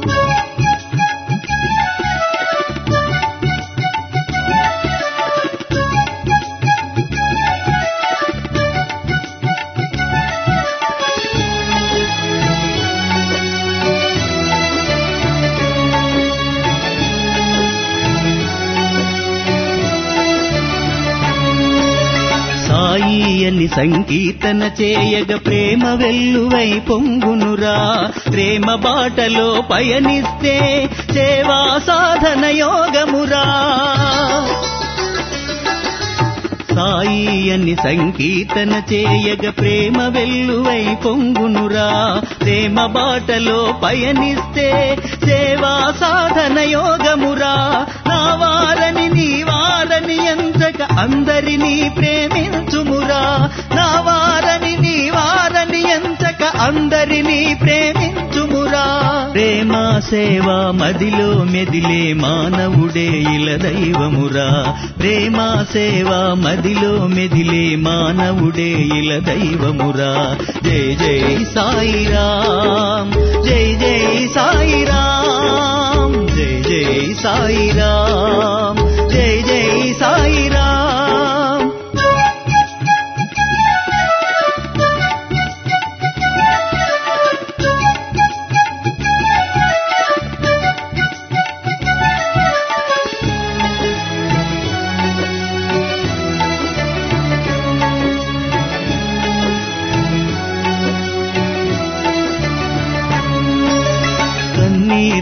సాయి అని సంకీర్తన చేయగ ప్రేమ వెల్లువై పొంగునురా ప్రేమ బాటలో పయనిస్తే సేవా సాధన యోగమురా సాయి అని సంకీర్తన చేయగ ప్రేమ వెల్లువై పొంగునురా ప్రేమ బాటలో పయనిస్తే సేవా సాధన యోగమురా నా వారని నీ వారని ఎంచక అందరినీ ప్రేమించుమురా నా వారని నీ వారని ఎంచక అందరినీ ప్రేమించుమురా ప్రేమ సేవ మదిలో మెదిలే మానవుడే ఇల దైవమురా ప్రేమ సేవ మదిలో మెదిలే మానవుడే ఇల దైవమురా జై జై సాయిరాం జై జై సాయిరాం జై జై సాయిరాం జై జై సాయిరాం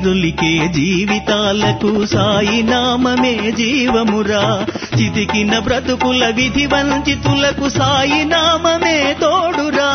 కన్నీరులికే జీవితాలకు సాయి నామమే జీవమురా చితికిన బ్రతుకుల విధి వంచితులకు సాయి నామమే తోడురా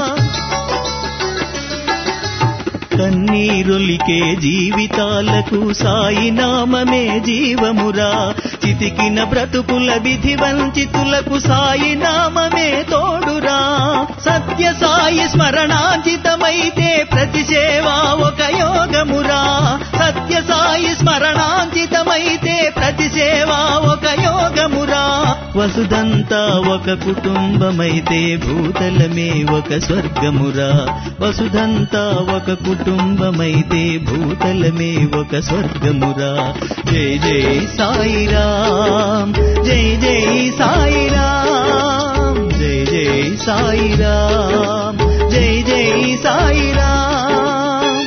కన్నీరులికే జీవితాలకు సాయి నామమే జీవమురా చితికిన బ్రతుకుల విధి వంచితులకు సాయి నామమే తోడురా సత్య సాయి స్మరణాంచితమైతే ప్రతి సేవ ఒక యోగమురా సత్య సాయి స్మరణాంచితమైతే ప్రతి సేవ ఒక యోగమురా వసుదంతా ఒక కుటుంబమైతే భూతలమే ఒక స్వర్గమురా వసుదంతా ఒక కుటుంబమైతే భూతలమే ఒక స్వర్గమురా జై జై సాయిరామ్ జై జై సాయిరామ్ జై జై సాయిరామ్ జై జై సాయిరామ్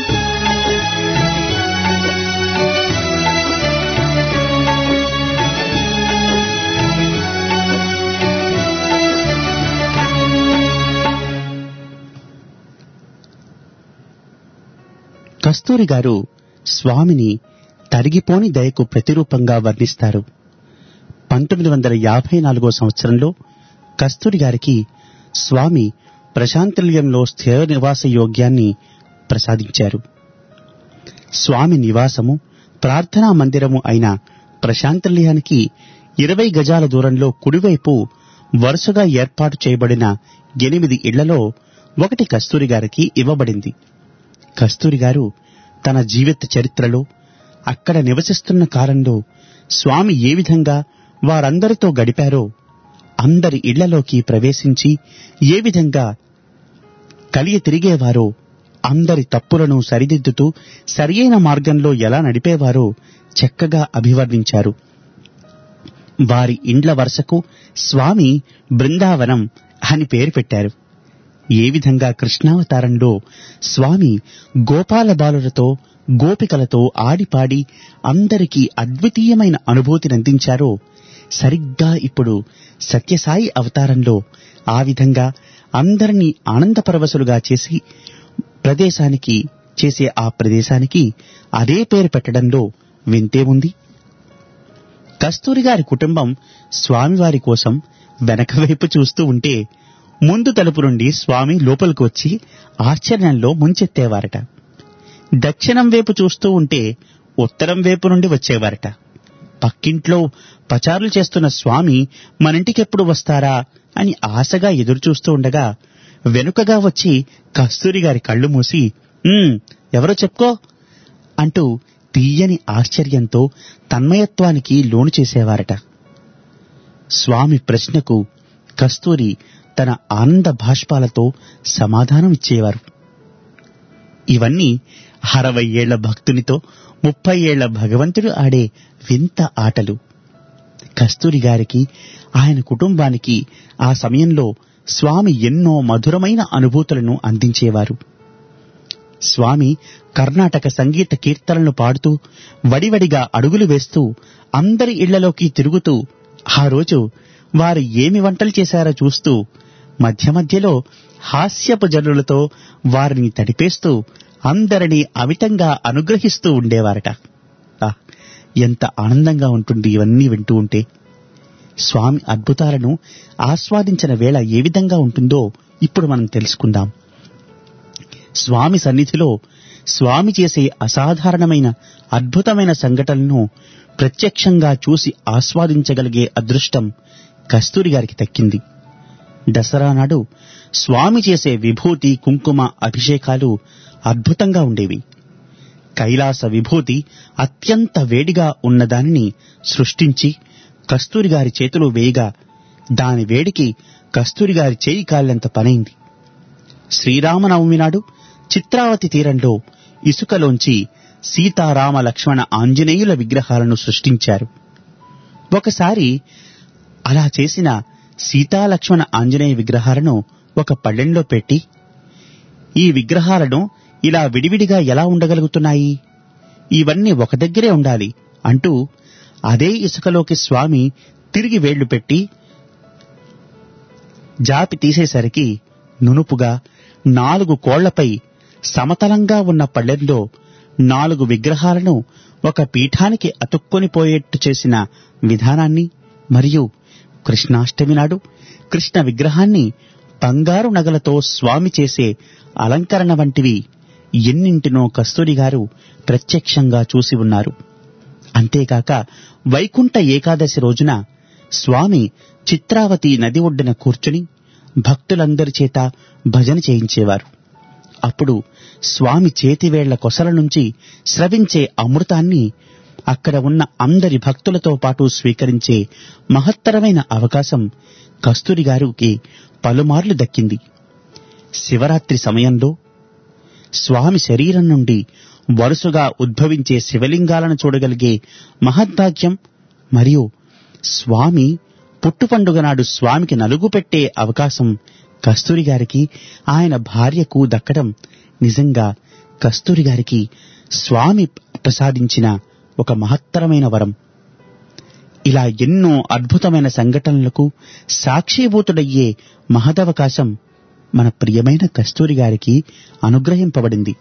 కస్తూరి గారు స్వామిని తరిగిపోని దయకు ప్రతిరూపంగా వర్ణిస్తారు పంతొమ్మిది వందల యాభై నాలుగో సంవత్సరంలో కస్తూరి గారికి స్వామి ప్రశాంతల్యంలో స్థిర నివాస యోగ్యాన్ని ప్రసాదించారు స్వామి నివాసము ప్రార్థనా మందిరము అయిన ప్రశాంతల్యానికి ఇరవై గజాల దూరంలో కుడివైపు వరుసగా ఏర్పాటు చేయబడిన ఎనిమిది ఇళ్లలో ఒకటి కస్తూరి గారికి ఇవ్వబడింది కస్తూరి గారు తన జీవిత చరిత్రలో అక్కడ నివసిస్తున్న కాలంలో స్వామి ఏ విధంగా వారందరితో గడిపారో అందరి ఇళ్లలోకి ప్రవేశించి ఏ విధంగా కలియ తిరిగేవారో అందరి తప్పులను సరిదిద్దుతూ సరియైన మార్గంలో ఎలా నడిపేవారో చక్కగా అభివర్ణించారు వారి ఇండ్ల వరుసకు స్వామి బృందావనం అని పేరు పెట్టారు ఏ విధంగా కృష్ణావతారంలో స్వామి గోపాల బాలులతో గోపికలతో ఆడిపాడి అందరికీ అద్వితీయమైన అనుభూతిని అందించారో సరిగ్గా ఇప్పుడు సత్యసాయి అవతారంలో ఆ విధంగా అందరినీ ఆనందపరవశులుగా చేసి ప్రదేశానికి చేసే ఆ ప్రదేశానికి అదే పేరు పెట్టడంలో వింతే ఉంది కస్తూరి గారి కుటుంబం స్వామివారి కోసం వెనక వైపు చూస్తూ ఉంటే ముందు తలుపు నుండి స్వామి లోపలికి వచ్చి ఆశ్చర్యంలో ముంచెత్తేవారట దక్షిణం వైపు చూస్తూ ఉంటే ఉత్తరం వైపు నుండి వచ్చేవారట పక్కింట్లో పచారులు చేస్తున్న స్వామి మనింటికెప్పుడు వస్తారా అని ఆశగా ఎదురు చూస్తూ ఉండగా వెనుకగా వచ్చి కస్తూరి గారి కళ్ళు మూసి "ఉమ్, ఎవరో చెప్పుకో అంటూ తీయని ఆశ్చర్యంతో తన్మయత్వానికి లోను చేసేవారట స్వామి ప్రశ్నకు కస్తూరి తన ఆనంద భాష్పాలతో సమాధానం ఇచ్చేవారు ఇవన్నీ అరవై ఏళ్ల భక్తునితో ముప్పై ఏళ్ల భగవంతుడు ఆడే వింత ఆటలు కస్తూరి గారికి ఆయన కుటుంబానికి ఆ సమయంలో స్వామి ఎన్నో మధురమైన అనుభూతులను అందించేవారు స్వామి కర్ణాటక సంగీత కీర్తనలు పాడుతూ వడివడిగా అడుగులు వేస్తూ అందరి ఇళ్లలోకి తిరుగుతూ ఆ రోజు వారు ఏమి వంటలు చేశారో చూస్తూ మధ్య మధ్యలో హాస్యపు జనులతో వారిని తడిపేస్తూ అందరినీ అమితంగా అనుగ్రహిస్తూ ఉండేవారట ఆ, ఎంత ఆనందంగా ఉంటుంది ఇవన్నీ వింటూ ఉంటే స్వామి అద్భుతాలను ఆస్వాదించిన వేళ ఏ విధంగా ఉంటుందో ఇప్పుడు మనం తెలుసుకుందాం స్వామి సన్నిధిలో స్వామి చేసే అసాధారణమైన అద్భుతమైన సంఘటనలను ప్రత్యక్షంగా చూసి ఆస్వాదించగలిగే అదృష్టం కస్తూరి గారికి దక్కింది దసరా నాడు స్వామి చేసే విభూతి కుంకుమ అభిషేకాలు అద్భుతంగా ఉండేవి కైలాస విభూతి అత్యంత వేడిగా ఉన్నదానిని సృష్టించి కస్తూరి గారి చేతిలో వేయగా దాని వేడికి కస్తూరి గారి చేయి కాళ్ళంత పనైంది శ్రీరామనవమి నాడు చిత్రావతి తీరంలో ఇసుకలోంచి సీతారామ లక్ష్మణ ఆంజనేయుల విగ్రహాలను సృష్టించారు ఒకసారి అలా చేసిన సీతాలక్ష్మణ ఆంజనేయ విగ్రహాలను ఒక పళ్ళెంలో పెట్టి ఈ విగ్రహాలను ఇలా విడివిడిగా ఎలా ఉండగలుగుతున్నాయి ఇవన్నీ ఒక దగ్గరే ఉండాలి అంటూ అదే ఇసుకలోకి స్వామి తిరిగి వేళ్లు పెట్టి జాపి తీసేసరికి నునుపుగా నాలుగు కోళ్లపై సమతలంగా ఉన్న పళ్ళెంలో నాలుగు విగ్రహాలను ఒక పీఠానికి అతుక్కొని పోయేట్టు చేసిన విధానాన్ని మరియు కృష్ణాష్టమి నాడు కృష్ణ విగ్రహాన్ని బంగారు నగలతో స్వామి చేసే అలంకరణ వంటివి ఎన్నింటినో కస్తూరి గారు ప్రత్యక్షంగా చూసి ఉన్నారు అంతేకాక వైకుంఠ ఏకాదశి రోజున స్వామి చిత్రావతి నది ఒడ్డున కూర్చుని భక్తులందరి చేత భజన చేయించేవారు అప్పుడు స్వామి చేతివేళ్ల కొసల నుంచి స్రవించే అమృతాన్ని అక్కడ ఉన్న అందరి భక్తులతో పాటు స్వీకరించే మహత్తరమైన అవకాశం కస్తూరి గారికి పలుమార్లు దక్కింది శివరాత్రి సమయంలో స్వామి శరీరం నుండి వరుసగా ఉద్భవించే శివలింగాలను చూడగలిగే మహద్భాగ్యం మరియు స్వామి పుట్టు పండుగ నాడు స్వామికి నలుగు పెట్టే అవకాశం కస్తూరి గారికి ఆయన భార్యకు దక్కడం నిజంగా కస్తూరి గారికి స్వామి ప్రసాదించిన ఒక మహత్తరమైన వరం ఇలా ఎన్నో అద్భుతమైన సంఘటనలకు సాక్షిభూతుడయ్యే మహదవకాశం మన ప్రియమైన కస్తూరి గారికి అనుగ్రహింపబడింది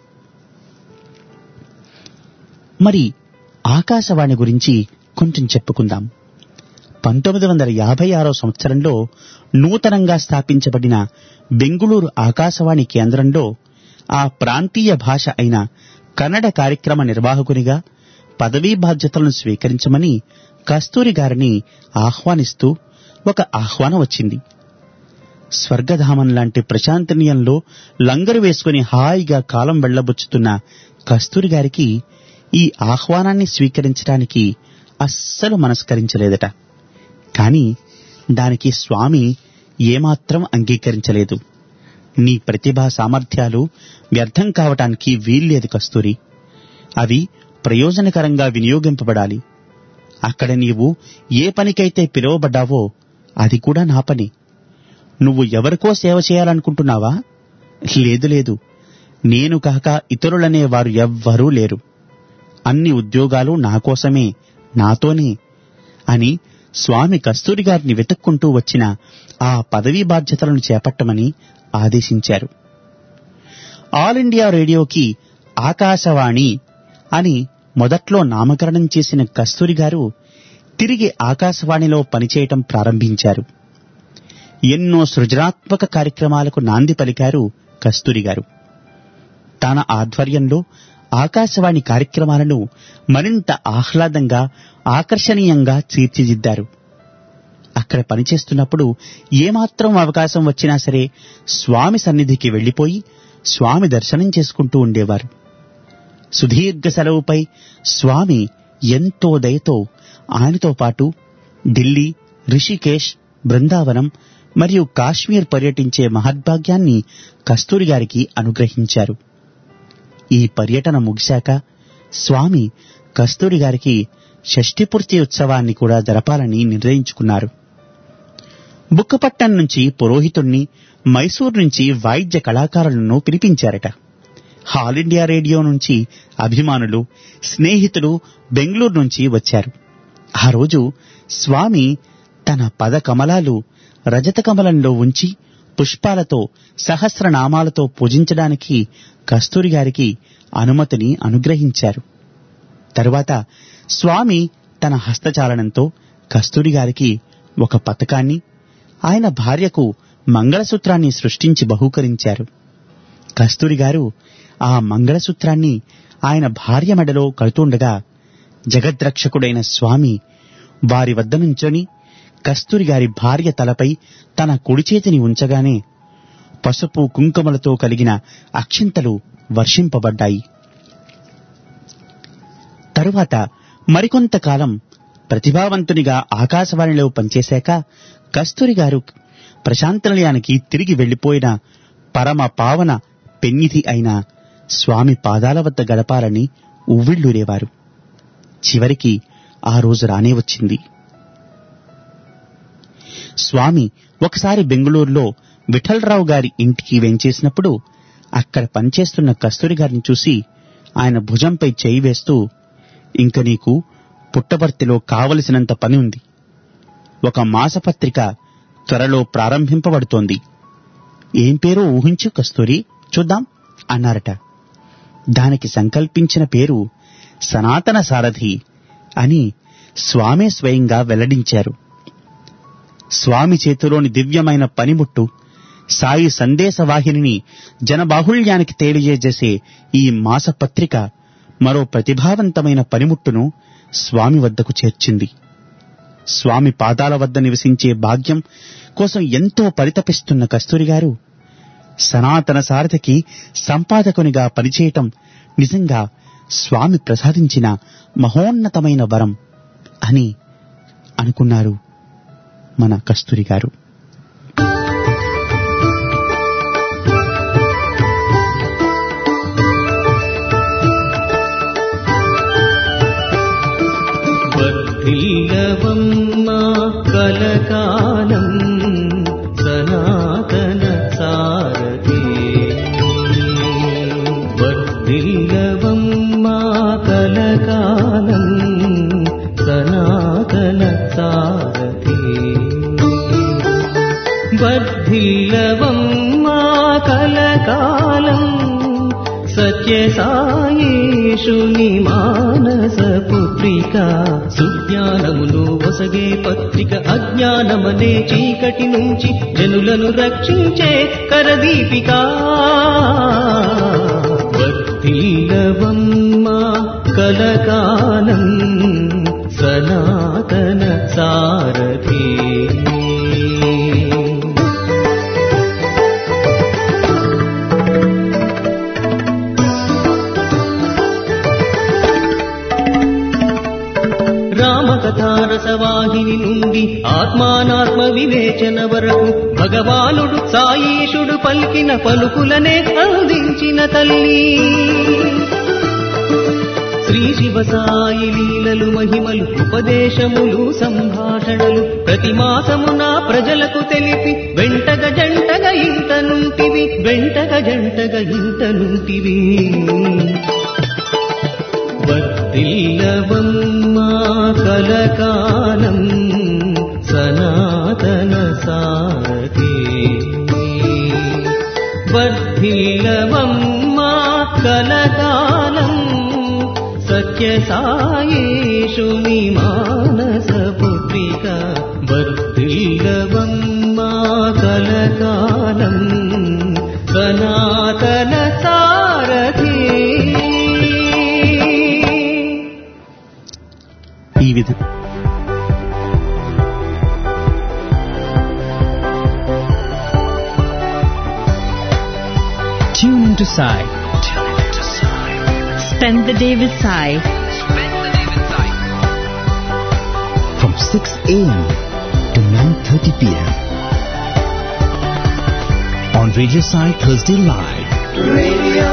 మరి ఆకాశవాణి గురించి కొంచెం చెప్పుకుందాం పంతొమ్మిది వందల యాభై ఆరో సంవత్సరంలో నూతనంగా స్థాపించబడిన బెంగుళూరు ఆకాశవాణి కేంద్రంలో ఆ ప్రాంతీయ భాష అయిన కన్నడ కార్యక్రమ నిర్వాహకునిగా పదవీ బాధ్యతలను స్వీకరించమని కస్తూరి గారిని ఆహ్వానిస్తూ ఒక ఆహ్వానం వచ్చింది స్వర్గధామం లాంటి ప్రశాంతనీయంలో లంగరు వేసుకుని హాయిగా కాలం వెళ్లబుచ్చుతున్న కస్తూరి గారికి ఈ ఆహ్వానాన్ని స్వీకరించడానికి అస్సలు మనస్కరించలేదట కాని దానికి స్వామి ఏమాత్రం అంగీకరించలేదు నీ ప్రతిభా సామర్థ్యాలు వ్యర్థం కావటానికి వీల్లేదు కస్తూరి అవి ప్రయోజనకరంగా వినియోగింపబడాలి అక్కడ నీవు ఏ పనికైతే పిలువబడ్డావో అది కూడా నా పని నువ్వు ఎవరికో సేవ చేయాలనుకుంటున్నావా లేదు లేదు నేను కాక ఇతరులనే వారు ఎవ్వరూ లేరు అన్ని ఉద్యోగాలు నా కోసమే నాతోనే అని స్వామి కస్తూరి గారిని వెతుక్కుంటూ వచ్చిన ఆ పదవీ బాధ్యతలను చేపట్టమని ఆదేశించారు ఆల్ ఇండియా రేడియోకి ఆకాశవాణి అని మొదట్లో నామకరణం చేసిన కస్తూరి గారు తిరిగి ఆకాశవాణిలో పనిచేయటం ప్రారంభించారు ఎన్నో సృజనాత్మక కార్యక్రమాలకు నాంది పలికారు కస్తూరి గారు తన ఆధ్వర్యంలో ఆకాశవాణి కార్యక్రమాలను మరింత ఆహ్లాదంగా ఆకర్షణీయంగా తీర్చిదిద్దారు అక్కడ పనిచేస్తున్నప్పుడు ఏమాత్రం అవకాశం వచ్చినా సరే స్వామి సన్నిధికి వెళ్లిపోయి స్వామి దర్శనం చేసుకుంటూ ఉండేవారు సుదీర్ఘ సెలవుపై స్వామి ఎంతో దయతో ఆయనతో పాటు ఢిల్లీ రిషికేశ్ బృందావనం మరియు కాశ్మీర్ పర్యటించే మహద్భాగ్యాన్ని కస్తూరి గారికి అనుగ్రహించారు ఈ పర్యటన ముగిశాక స్వామి కస్తూరి గారికి షష్ఠిపూర్తి ఉత్సవాన్ని కూడా జరపాలని నిర్ణయించుకున్నారు బుక్కపట్నం నుంచి పురోహితుణ్ణి మైసూర్ నుంచి వాయిద్య కళాకారులను పిలిపించారట ఆల్ ఇండియా రేడియో నుంచి అభిమానులు స్నేహితులు బెంగళూరు నుంచి వచ్చారు ఆ రోజు స్వామి తన పద కమలాలు రజత కమలంలో ఉంచి పుష్పాలతో సహస్రనామాలతో పూజించడానికి కస్తూరి గారికి అనుమతిని అనుగ్రహించారు తరువాత స్వామి తన హస్తచాలనంతో కస్తూరి గారికి ఒక పథకాన్ని ఆయన భార్యకు మంగళసూత్రాన్ని సృష్టించి బహూకరించారు కస్తూరి గారు ఆ మంగళసూత్రాన్ని ఆయన భార్య మెడలో కడుతుండగా జగద్రక్షకుడైన స్వామి వారి వద్ద నుంచొని కస్తూరి గారి భార్య తలపై తన కుడి చేతిని ఉంచగానే పసుపు కుంకుమలతో కలిగిన అక్షింతలు వర్షింపబడ్డాయి తరువాత మరికొంతకాలం ప్రతిభావంతునిగా ఆకాశవాణిలో పనిచేశాక కస్తూరి గారు ప్రశాంతనిలయానికి తిరిగి వెళ్లిపోయిన పరమ పావన పెన్నిధి అయిన స్వామి పాదాల వద్ద గడపాలని ఉవ్విళ్ళూరేవారు చివరికి ఆ రోజు రానే వచ్చింది స్వామి ఒకసారి బెంగుళూరులో విఠలరావు గారి ఇంటికి వెంచేసినప్పుడు అక్కడ పనిచేస్తున్న కస్తూరి గారిని చూసి ఆయన భుజంపై చేయి వేస్తూ ఇంక నీకు పుట్టపర్తిలో కావలసినంత పని ఉంది ఒక మాసపత్రిక త్వరలో ప్రారంభింపబడుతోంది ఏం పేరో ఊహించు కస్తూరి చూద్దాం అన్నారట దానికి సంకల్పించిన పేరు సనాతన సారథి అని స్వామే స్వయంగా వెల్లడించారు స్వామి చేతిలోని దివ్యమైన పనిముట్టు సాయి సందేశవాహినిని జనబాహుళ్యానికి తెలియజేసే ఈ మాసపత్రిక మరో ప్రతిభావంతమైన పనిముట్టును స్వామి వద్దకు చేర్చింది స్వామి పాదాల వద్ద నివసించే భాగ్యం కోసం ఎంతో పరితపిస్తున్న కస్తూరి గారు సనాతన సారథికి సంపాదకునిగా పనిచేయటం నిజంగా స్వామి ప్రసాదించిన మహోన్నతమైన వరం అని అనుకున్నారు మన కస్తూరి గారు వర్ధిల్లవమ్మా కలకాలం సనాతన సారథి వర్ధిల్లవమ్మా కలకాలం సనాతన సారథి వర్ధిల్లవమ్మా కలకాలం సత్యసాయేషుని మానస పుత్రిక సుజ్ఞానమును వసగే పత్రిక అజ్ఞానమనే చీకటి నుంచి జనులను రక్షించే కరదీపిక వర్ధిల్లవమ్మా కలకాలం సనాతన సారథి రామకథారసవాహిని నుండి ఆత్మానాత్మ వివేచన వరకు భగవానుడు సాయీషుడు పలికిన పలుకులనే అందించిన తల్లి శ్రీ శివ సాయి లీలలు మహిమలు ఉపదేశములు సంభాషణలు ప్రతి మాసమున ప్రజలకు తెలిపి వెంటగ జంటగ ఇంట నుంటివి వెంటగ జంటగ ఇంట నుంటివి వర్ధిల్లవమ్మా కలకాలం సనాతన సారథి వర్ధిల్లవమ్మా కలకాలం సత్యసాయేషుని మానస పుత్రిక వర్ధిల్లవమ్మా కలకాలం సనాతన సారథి ఈ విధ Tune into Sai. Spend the day with Sai. From 6 a.m. to 9.30 p.m. On Radio Sai Thursday Live.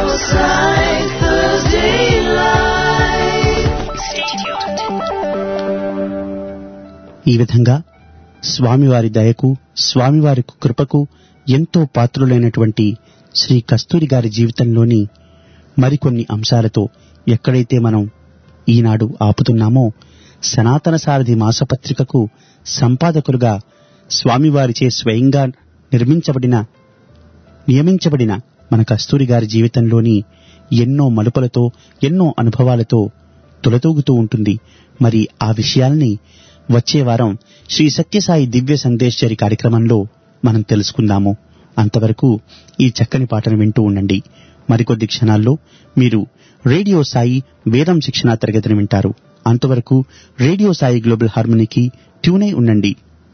ఈ విధంగా స్వామివారి దయకు స్వామివారి కృపకు ఎంతో పాత్రులైనటువంటి శ్రీ కస్తూరి గారి జీవితంలోని మరికొన్ని అంశాలతో ఎక్కడైతే మనం ఈనాడు ఆపుతున్నామో సనాతన సారథి మాసపత్రికకు సంపాదకులుగా స్వామివారిచే స్వయంగా నిర్మించబడిన నియమించబడిన మన కస్తూరి గారి జీవితంలోని ఎన్నో మలుపులతో ఎన్నో అనుభవాలతో తులతూగుతూ ఉంటుంది మరి ఆ విషయాల్ని వచ్చే వారం శ్రీ సత్యసాయి దివ్య సందేశ్వరి కార్యక్రమంలో మనం తెలుసుకుందాము అంతవరకు ఈ చక్కని పాటను వింటూ ఉండండి మరికొద్ది క్షణాల్లో మీరు రేడియో సాయి వేదం శిక్షణా తరగతిని వింటారు అంతవరకు రేడియో సాయి గ్లోబల్ హార్మనీకి ట్యూనై ఉండండి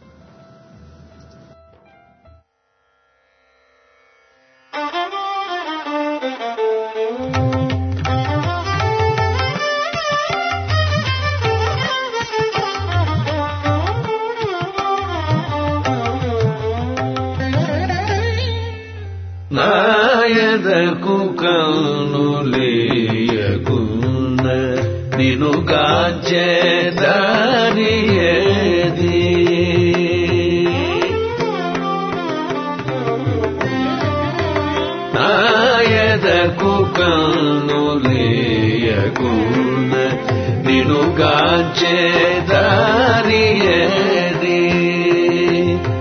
నాయదకు కన్నులేయకున్న నిను గాచేదాని ఏది నాయదకు కన్నులేయకున్న నిను గాచేదాని ఏది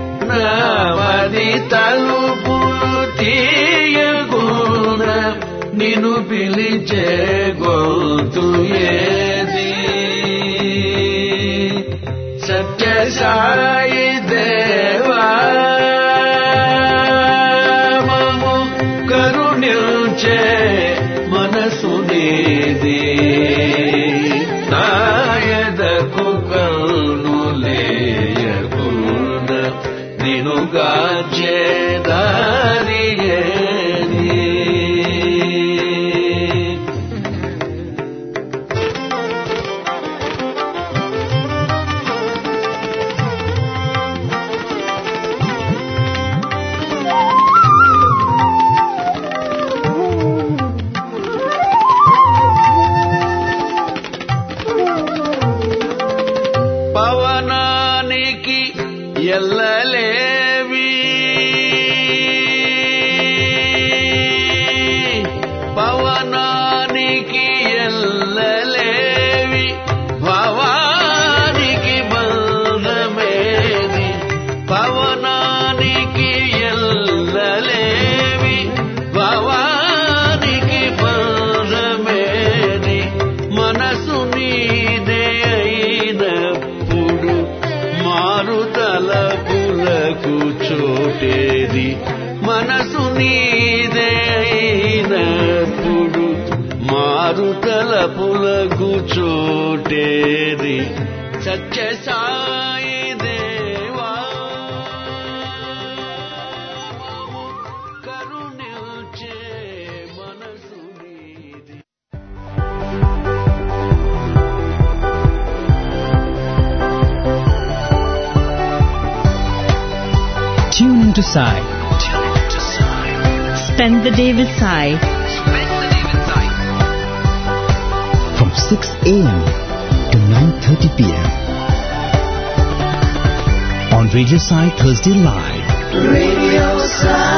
నావది తలుపులు తీయగుణ నిన్ను పిలిచే గొంతు ఏది సత్య సాయి దేవా మము కరుణించే మనసు నీది నాయదకు కనులేయకున్న నిను గాచే దారి ఏది పవనానికి ఎల్లలేవి పవనానికి ఎల్లలేవి భవానికి బంధమేది పవనానికి ఎల్లలేవి భవానికి బంధమేది మనసు నీదే అయినప్పుడు మారుతలపులకు చోటేది మనసు నీదే అయినప్పుడు మారుతలపులకు చోటేది సత్య సాయి దేవా కరుణించే మనసు నీది Tune into Sai. Spend the day with Sai. From 6 a.m. to 9.30 p.m. On Radio Sai Thursday Live. Radio Sai.